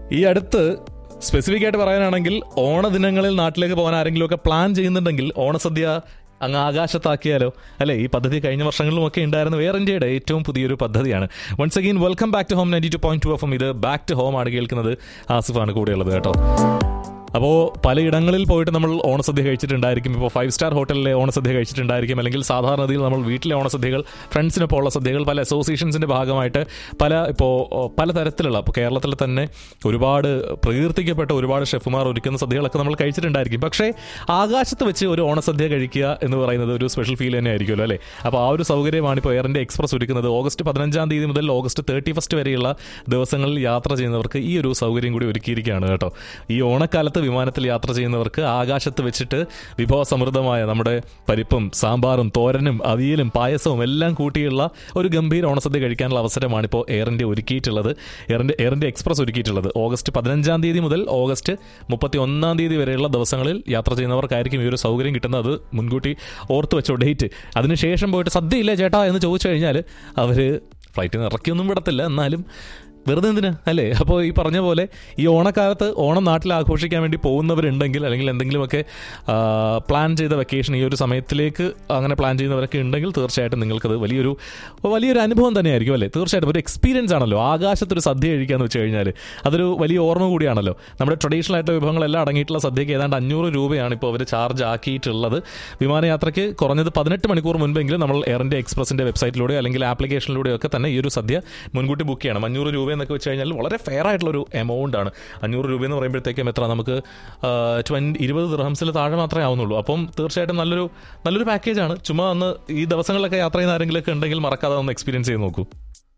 ഈ അടുത്ത് സ്പെസിഫിക് ആയിട്ട് പറയാനാണെങ്കിൽ ഓണദിനങ്ങളിൽ നാട്ടിലേക്ക് പോകാൻ ആരെങ്കിലും ഒക്കെ പ്ലാൻ ചെയ്യുന്നുണ്ടെങ്കിൽ ഓണസദ്യ അങ്ങ് ആകാശത്താക്കിയാലോ അല്ലെ ഈ പദ്ധതി കഴിഞ്ഞ വർഷങ്ങളിലും ഒക്കെ ഉണ്ടായിരുന്ന എയർ ഇന്ത്യയുടെ ഏറ്റവും പുതിയൊരു പദ്ധതിയാണ് once again welcome back to home ninety two point two FM ഇത് ബാക്ക് ടു ഹോം ആണ് കേൾക്കുന്നത് ആസിഫാണ് കൂടെയുള്ളത് കേട്ടോ അപ്പോൾ പലയിടങ്ങളിൽ പോയിട്ട് നമ്മൾ ഓണസദ്യ കഴിച്ചിട്ടുണ്ടായിരിക്കും ഇപ്പോൾ ഫൈവ് സ്റ്റാർ ഹോട്ടലിലെ ഓണസദ്യ കഴിച്ചിട്ടുണ്ടായിരിക്കും അല്ലെങ്കിൽ സാധാരണയിൽ നമ്മൾ വീട്ടിലെ ഓണസദ്യകൾ ഫ്രണ്ട്സിനൊപ്പം ഉള്ള സദ്യകൾ പല അസോസിയേഷൻസിൻ്റെ ഭാഗമായിട്ട് പല ഇപ്പോൾ പലതരത്തിലുള്ള ഇപ്പോൾ കേരളത്തിൽ തന്നെ ഒരുപാട് പ്രകീർത്തിക്കപ്പെട്ട ഒരുപാട് ഷെഫുമാർ ഒരുക്കുന്ന സദ്യകളൊക്കെ നമ്മൾ കഴിച്ചിട്ടുണ്ടായിരിക്കും പക്ഷേ ആകാശത്ത് വെച്ച് ഒരു ഓണസദ്യ കഴിക്കുക എന്ന് പറയുന്നത് ഒരു സ്പെഷ്യൽ ഫീൽ തന്നെ ആയിരിക്കുമല്ലോ അല്ലേ അപ്പോൾ ആ ഒരു സൗകര്യമാണ് ഇപ്പോൾ എയർ ഇന്ത്യ എക്സ്പ്രസ് ഒരുക്കുന്നത് ഓഗസ്റ്റ് പതിനഞ്ചാം തീയതി മുതൽ ഓഗസ്റ്റ് തേർട്ടി ഫസ്റ്റ് വരെയുള്ള ദിവസങ്ങളിൽ യാത്ര ചെയ്യുന്നവർക്ക് ഈ ഒരു സൗകര്യം കൂടി ഒരുക്കിയിരിക്കുകയാണ് കേട്ടോ ഈ ഓണക്കാലത്ത് വിമാനത്തിൽ യാത്ര ചെയ്യുന്നവർക്ക് ആകാശത്ത് വെച്ചിട്ട് വിഭവസമൃദ്ധമായ നമ്മുടെ പരിപ്പും സാമ്പാറും തോരനും അവിയലും പായസവും എല്ലാം കൂട്ടിയുള്ള ഒരു ഗംഭീര ഓണസദ്യ കഴിക്കാനുള്ള അവസരമാണ് ഇപ്പോൾ എയർ ഇന്ത്യ ഒരുക്കിയിട്ടുള്ളത് Air India Air India Express ഒരുക്കിയിട്ടുള്ളത് ഓഗസ്റ്റ് പതിനഞ്ചാം തീയതി മുതൽ ഓഗസ്റ്റ് മുപ്പത്തി ഒന്നാം തീയതി വരെയുള്ള ദിവസങ്ങളിൽ യാത്ര ചെയ്യുന്നവർക്കായിരിക്കും ഈ ഒരു സൗകര്യം കിട്ടുന്നത് അത് മുൻകൂട്ടി ഓർത്ത് വെച്ചോ ഡേറ്റ് അതിനുശേഷം പോയിട്ട് സദ്യ ഇല്ലേ ചേട്ടാ എന്ന് ചോദിച്ചു കഴിഞ്ഞാൽ അവർ ഫ്ലൈറ്റിൽ നിന്ന് ഇറക്കിയൊന്നും വിടത്തില്ല എന്നാലും വെറുതെ എന്തിനാ അല്ലേ അപ്പോൾ ഈ പറഞ്ഞ പോലെ ഈ ഓണക്കാലത്ത് ഓണം നാട്ടിൽ ആഘോഷിക്കാൻ വേണ്ടി പോകുന്നവരുണ്ടെങ്കിൽ അല്ലെങ്കിൽ എന്തെങ്കിലുമൊക്കെ ആ, പ്ലാൻ ചെയ്ത വെക്കേഷൻ ഈ ഒരു സമയത്തിലേക്ക് അങ്ങനെ പ്ലാൻ ചെയ്യുന്നവരൊക്കെ ഉണ്ടെങ്കിൽ തീർച്ചയായിട്ടും നിങ്ങൾക്കത് വലിയൊരു വലിയൊരു അനുഭവം തന്നെയായിരിക്കും അല്ലേ തീർച്ചയായിട്ടും ഒരു എക്സ്പീരിയൻസ് ആണല്ലോ ആകാശത്തൊരു സദ്യ കഴിക്കാന്ന് വെച്ച് കഴിഞ്ഞാൽ അതൊരു വലിയ ഓർമ്മ കൂടിയാണല്ലോ നമ്മുടെ ട്രഡീഷണൽ ആയിട്ടുള്ള വിഭവങ്ങളെല്ലാം അടങ്ങിയിട്ടുള്ള സദ്യക്ക് ഏതാണ്ട് അഞ്ഞൂറ് രൂപയാണ് ഇപ്പോൾ അവർ ചാർജ് ആക്കിയിട്ടുള്ളത് വിമാനയാത്രയ്ക്ക് കുറഞ്ഞത് പതിനെട്ട് മണിക്കൂർ മുൻപെങ്കിലും നമ്മൾ എയർ ഇന്ത്യ എക്സ്പ്രസിന്റെ വെബ്സൈറ്റിലൂടെ അല്ലെങ്കിൽ ആപ്ലിക്കേഷനിലൂടെ ഒക്കെ തന്നെ ഈ ഒരു സദ്യ മുൻകൂട്ടി ബുക്ക് ചെയ്യണം അഞ്ഞൂറ് രൂപ എന്നൊക്കെ വെച്ച് കഴിഞ്ഞാൽ വളരെ ഫെയർ ആയിട്ടുള്ള ഒരു എമൗണ്ട് ആണ് അഞ്ഞൂറ് രൂപ എന്ന് പറയുമ്പോഴത്തേക്കും എത്ര നമുക്ക് ട്വൻറ്റി ഇരുപത് ദിർഹംസിൽ താഴെ മാത്രമേ ആവുന്നുള്ളൂ അപ്പം തീർച്ചയായിട്ടും നല്ലൊരു നല്ലൊരു പാക്കേജാണ് ചുമ്മാ അന്ന് ഈ ദിവസങ്ങളിലൊക്കെ യാത്ര ചെയ്യുന്ന ആരെങ്കിലും ഒക്കെ ഉണ്ടെങ്കിൽ മറക്കാതെ ഒന്ന് എക്സ്പീരിയൻസ് ചെയ്ത് നോക്കൂ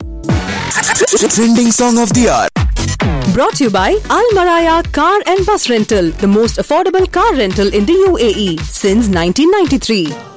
Trending song of the hour. Brought to you by Al Maraya Car and Bus Rental, the most affordable car rental in the UAE since 1993.